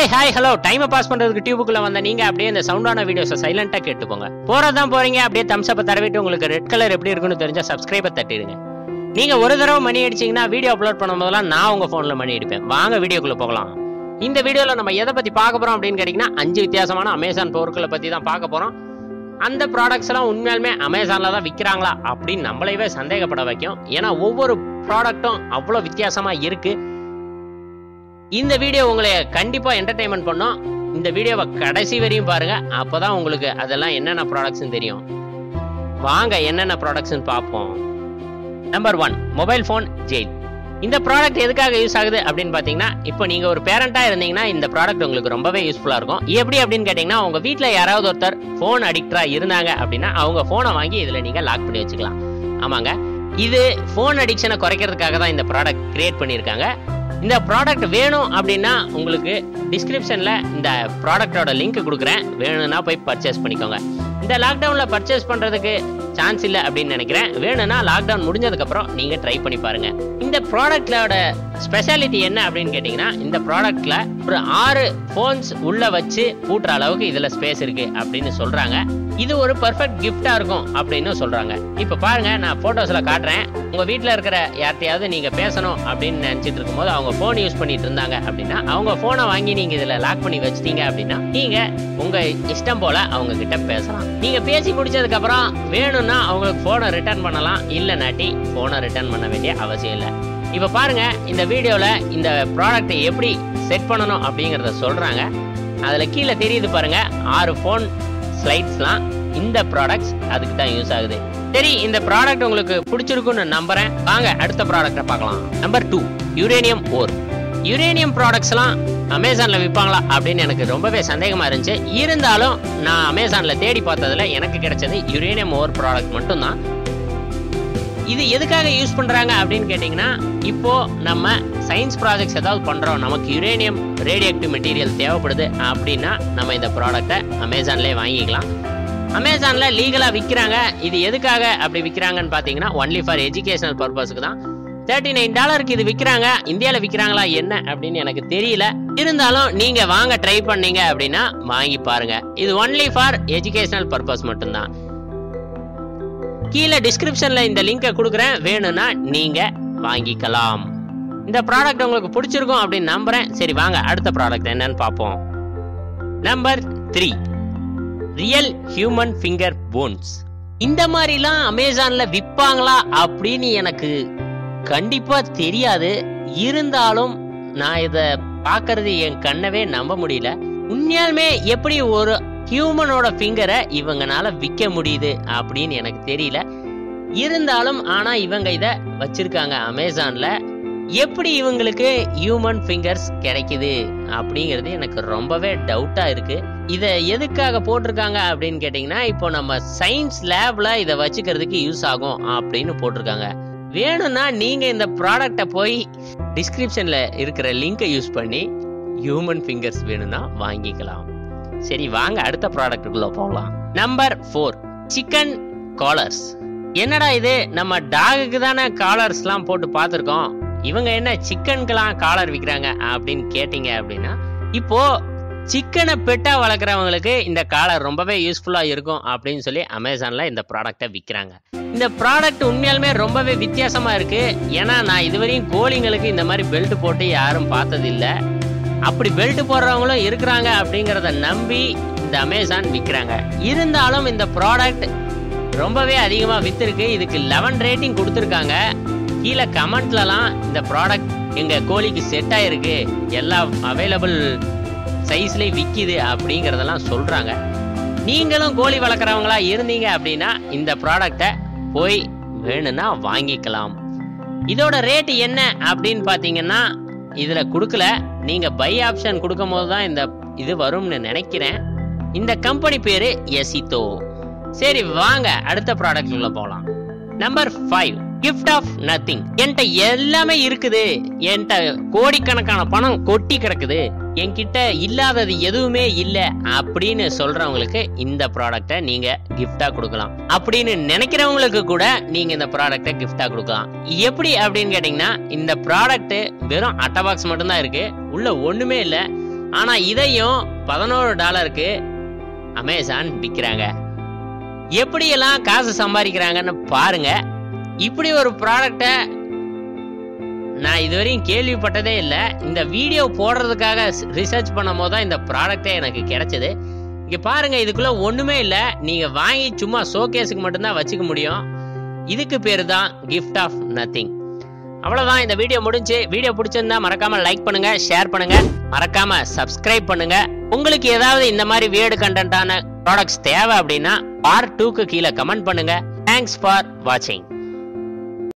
hi hi hello டைமை pass பண்றதுக்கு டியூபுக்குள்ள வந்த நீங்க அப்படியே இந்த சவுண்டான வீடியோஸை சைலண்டா கேட்டு போங்க போறதான் போறீங்க அப்படியே தம்ஸ் அப்ப தடவிட்டு உங்களுக்கு ரெட் கலர் எப்படி இருக்குன்னு தெரிஞ்சா சப்ஸ்கிரைபை தட்டிடுங்க நீங்க ஒரு தடவை மணி அடிச்சீங்கன்னா வீடியோ அப்லோட் பண்ணும்போதெல்லாம் நான் உங்க போன்ல மணி அடிப்பேன் வாங்க வீடியோக்குள்ள போகலாம் இந்த வீடியோல நம்ம எதை பத்தி பார்க்க போறோம் அப்படின்னு கேட்டீங்கன்னா அஞ்சு வித்தியாசமான அமேசான் பொருட்களை பத்தி தான் பார்க்க போறோம் அந்த ப்ராடக்ட்ஸ் எல்லாம் உண்மையாலுமே அமேசான்ல தான் விற்கிறாங்களா அப்படின்னு நம்மளையவே சந்தேகப்பட வைக்கும் ஏன்னா ஒவ்வொரு ப்ராடக்ட்டும் அவ்வளோ வித்தியாசமா இருக்கு இந்த வீடியோ உங்களை கண்டிப்பா என்டர்டைன்மெண்ட் பண்ணும் இந்த வீடியோவை கடைசி வரையும் பாருங்க அப்பதான் உங்களுக்கு அதெல்லாம் என்னென்ன ப்ராடக்ட்ஸ்னு தெரியும் வாங்க என்னென்ன ப்ராடக்ட்ஸ்னு பார்ப்போம் number one mobile phone jail இந்த ப்ராடக்ட் எதுக்காக யூஸ் ஆகுது அப்படின்னு பார்த்தீங்கன்னா இப்போ நீங்கள் ஒரு பேரண்ட்டாக இருந்தீங்கன்னா இந்த ப்ராடக்ட் உங்களுக்கு ரொம்பவே யூஸ்ஃபுல்லாக இருக்கும் எப்படி அப்படின்னு கேட்டிங்கன்னா உங்கள் வீட்டில் யாராவது ஒருத்தர் ஃபோன் அடிக்டராக இருந்தாங்க அப்படின்னா அவங்க ஃபோனை வாங்கி இதில் நீங்கள் லாக் பண்ணி வச்சுக்கலாம் ஆமாங்க இது ஃபோன் அடிக்ஷனை குறைக்கிறதுக்காக தான் இந்த ப்ராடக்ட் கிரியேட் பண்ணியிருக்காங்க இந்த ப்ராடக்ட் வேணும் அப்படின்னா உங்களுக்கு டிஸ்கிரிப்ஷனில் இந்த ப்ராடக்டோட லிங்க் கொடுக்குறேன் வேணும்னா போய் பர்ச்சேஸ் பண்ணிக்கோங்க இந்த லாக்டவுனில் பர்ச்சேஸ் பண்ணுறதுக்கு சான்ஸ் இல்லை அப்படின்னு நினைக்கிறேன் வேணும்னா லாக்டவுன் முடிஞ்சதுக்கப்புறம் நீங்கள் ட்ரை பண்ணி பாருங்க இந்த ப்ராடக்டோட ஸ்பெஷாலிட்டி என்ன அப்படின்னு கேட்டிங்கன்னா இந்த ப்ராடக்ட்ல ஒரு ஆறு ஃபோன்ஸ் உள்ள வச்சு பூட்டுற அளவுக்கு இதில் ஸ்பேஸ் இருக்கு அப்படின்னு சொல்றாங்க இது ஒரு பர்ஃபெக்ட் கிஃப்டா இருக்கும் அப்படின்னு சொல்றாங்க இப்போ பாருங்க நான் போட்டோஸ்ல காட்டுறேன் உங்க வீட்டில் இருக்கிற யார்ட்டையாவது நீங்க பேசணும் அப்படின்னு நினைச்சிட்டு இருக்கும்போது அவங்க ஃபோன் யூஸ் பண்ணிட்டு இருந்தாங்க அப்படின்னா அவங்க ஃபோனை வாங்கி நீங்க இதுல லாக் பண்ணி வச்சிட்டீங்க அப்படின்னா நீங்க உங்க இஷ்டம் போல அவங்க கிட்ட பேசலாம் நீங்க பேசி முடிச்சதுக்கு அப்புறம் வேணும்னா அவங்களுக்கு போனை ரிட்டர்ன் பண்ணலாம் இல்லைனாட்டி போனை ரிட்டர்ன் பண்ண வேண்டிய அவசியம் இல்லை இப்போ பாருங்க இந்த வீடியோல இந்த ப்ராடக்ட்டை எப்படி செட் பண்ணணும் அப்படிங்கறத சொல்றாங்க அதுல கீழே தெரியுது பாருங்க ஆறு ஃபோன் ஸ்லைட்ஸ்லாம் இந்த ப்ராடக்ட்ஸ் அதுக்கு தான் யூஸ் ஆகுது சரி இந்த ப்ராடக்ட் உங்களுக்கு பிடிச்சிருக்குன்னு நம்புறேன் வாங்க அடுத்த ப்ராடக்ட்டை பார்க்கலாம் number two uranium ore uranium ப்ராடக்ட்ஸ்லாம் அமேசானில் விற்பாங்களா அப்படின்னு எனக்கு ரொம்பவே சந்தேகமாக இருந்துச்சு இருந்தாலும் நான் அமேசானில் தேடி பார்த்ததுல எனக்கு கிடைச்சது யுரேனியம் ஓர் ப்ராடக்ட் மட்டும்தான் இது எதுக்காக யூஸ் பண்ணுறாங்க அப்படின்னு கேட்டிங்கன்னா இப்போ நம்ம சயின்ஸ் ப்ராஜெக்ட்ஸ் ஏதாவது பண்ணுறோம் நமக்கு யுரேனியம் ரேடியேக்டிவ் மெட்டீரியல் தேவைப்படுது அப்படின்னா நம்ம இந்த ப்ராடக்டை அமேசான்லேயே வாங்கிக்கலாம் அமேசானில் லீகலாக விற்கிறாங்க இது எதுக்காக அப்படி விற்கிறாங்கன்னு பார்த்தீங்கன்னா ஒன்லி ஃபார் எஜுகேஷனல் பர்பஸ்க்கு தான் தேர்ட்டி நைன் டாலருக்கு இது விற்கிறாங்க இந்தியாவில் விற்கிறாங்களா என்ன அப்படின்னு எனக்கு தெரியல இருந்தாலும் நீங்கள் வாங்க ட்ரை பண்ணீங்க அப்படின்னா வாங்கி பாருங்க இது ஒன்லி ஃபார் எஜுகேஷனல் பர்பஸ் மட்டும்தான் கீழே டிஸ்கிரிப்ஷன்ல இந்த லிங்கை கொடுக்குறேன் வேணும்னா நீங்க வாங்கிக்கலாம் இந்த ப்ராடக்ட் உங்களுக்கு பிடிச்சிருக்கும் அப்படின்னு நம்புறேன் சரி வாங்க அடுத்த ப்ராடக்ட் என்னன்னு பார்ப்போம் number three real human finger bones இந்த மாதிரிலாம் அமேசான்ல விற்பாங்களா அப்படின்னு எனக்கு கண்டிப்பா தெரியாது இருந்தாலும் நான் இத பார்க்கறது என் கண்ணவே நம்ப முடியல உண்மையாலுமே எப்படி ஒரு ஹியூமனோட ஃபிங்கரை இவங்கனால விற்க முடியுது அப்படின்னு எனக்கு தெரியல இருந்தாலும் ஆனா இவங்க இத வச்சிருக்காங்க அமேசான்ல எப்படி இவங்களுக்கு ஹியூமன் ஃபிங்கர்ஸ் கிடைக்குது அப்படிங்கிறது எனக்கு ரொம்பவே டவுட்டா இருக்கு இத எதுக்காக போட்டிருக்காங்க அப்படின்னு கேட்டிங்கன்னா இப்போ நம்ம சயின்ஸ் லேப்ல இதை வச்சுக்கிறதுக்கு யூஸ் ஆகும் அப்படின்னு போட்டிருக்காங்க வேணும்னா நீங்க இந்த ப்ராடக்டை போய் டிஸ்கிரிப்ஷன்ல இருக்கிற லிங்கை யூஸ் பண்ணி ஹியூமன் ஃபிங்கர்ஸ் வேணும்னா வாங்கிக்கலாம் சரி வாங்க அடுத்த ப்ராடக்ட்டுக்குள்ள போகலாம் நம்பர் ஃபோர் சிக்கன் காலர்ஸ் என்னடா இது நம்ம டாகுக்கு தானே காலர்ஸ்லாம் போட்டு பார்த்துருக்கோம் இவங்க என்ன சிக்கனுக்கெல்லாம் காலர் விற்கிறாங்க அப்படின்னு கேட்டிங்க அப்படின்னா இப்போ சிக்கனை பெட்டா வளர்க்குறவங்களுக்கு இந்த காலர் ரொம்பவே யூஸ்ஃபுல்லா இருக்கும் அப்படின்னு சொல்லி அமேசான்ல இந்த ப்ராடக்ட்டை விற்கிறாங்க இந்த ப்ராடக்ட் உண்மையாலுமே ரொம்பவே வித்தியாசமா இருக்கு ஏன்னா நான் இதுவரையும் கோழிங்களுக்கு இந்த மாதிரி பெல்ட் போட்டு யாரும் பார்த்தது இல்ல அப்படி பெல்ட் போடுறவங்களும் இருக்கிறாங்க அப்படிங்கிறத நம்பி இந்த அமேசான் விற்கிறாங்க இருந்தாலும் இந்த ப்ராடக்ட் ரொம்பவே அதிகமாக வித்திருக்கு இதுக்கு லெவன் ரேட்டிங் கொடுத்துருக்காங்க கீழே கமெண்ட்லலாம் இந்த ப்ராடக்ட் எங்கள் கோழிக்கு செட் ஆயிருக்கு எல்லா அவைலபிள் சைஸ்லேயும் விற்கிது அப்படிங்கிறதெல்லாம் சொல்கிறாங்க நீங்களும் கோழி வளர்க்குறவங்களா இருந்தீங்க அப்படின்னா இந்த ப்ராடக்டை போய் வேணும்னா வாங்கிக்கலாம் இதோட ரேட் என்ன அப்படின்னு பார்த்தீங்கன்னா இதில் கொடுக்கல நீங்கள் பை ஆப்ஷன் கொடுக்கும் போது தான் இந்த இது வரும்னு நினைக்கிறேன் இந்த கம்பெனி பேரு எசித்தோ சரி வாங்க அடுத்த ப்ராடக்ட்ல போகலாம் number five gift of nothing என்கிட்ட எல்லாமே இருக்குது என்கிட்ட கோடிக்கணக்கான பணம் கொட்டி கிடக்குது என்கிட்ட இல்லாதது எதுவுமே இல்லை அப்படின்னு சொல்றவங்களுக்கு இந்த ப்ராடக்டை நீங்க கிஃப்டா கொடுக்கலாம் அப்படின்னு நினைக்கிறவங்களுக்கு கூட நீங்க இந்த ப்ராடக்டை கிஃப்டா கொடுக்கலாம் எப்படி அப்படின்னு கேட்டீங்கன்னா இந்த ப்ராடக்ட் வெறும் அட்டை பாக்ஸ் மட்டும்தான் இருக்கு உள்ள ஒண்ணுமே இல்லை ஆனா இதையும் பதினோரு டாலருக்கு அமேசான் விற்கிறாங்க எப்படியெல்லாம் காசு சம்பாதிக்கிறாங்கன்னு பாருங்க இப்படி ஒரு ப்ராடக்டை நான் இதுவரையும் கேள்விப்பட்டதே இல்லை இந்த வீடியோ போடுறதுக்காக ரிசர்ச் பண்ணும் போது தான் இந்த ப்ராடக்டே எனக்கு கிடைச்சது இங்கே பாருங்க இதுக்குள்ள ஒன்றுமே இல்லை நீங்கள் வாங்கி சும்மா ஷோகேஸுக்கு மட்டும்தான் வச்சுக்க முடியும் இதுக்கு பேர் தான் கிஃப்ட் ஆஃப் நத்திங் அவ்வளோதான் இந்த வீடியோ முடிஞ்சு வீடியோ பிடிச்சிருந்தா மறக்காம லைக் பண்ணுங்க ஷேர் பண்ணுங்க மறக்காம சப்ஸ்கிரைப் பண்ணுங்க உங்களுக்கு ஏதாவது இந்த மாதிரி வியர்டு கண்டென்ட்டான ப்ராடக்ட்ஸ் தேவை அப்படின்னா பார்ட் டூக்கு கீழே கமெண்ட் பண்ணுங்க தேங்க்ஸ் ஃபார் வாட்சிங்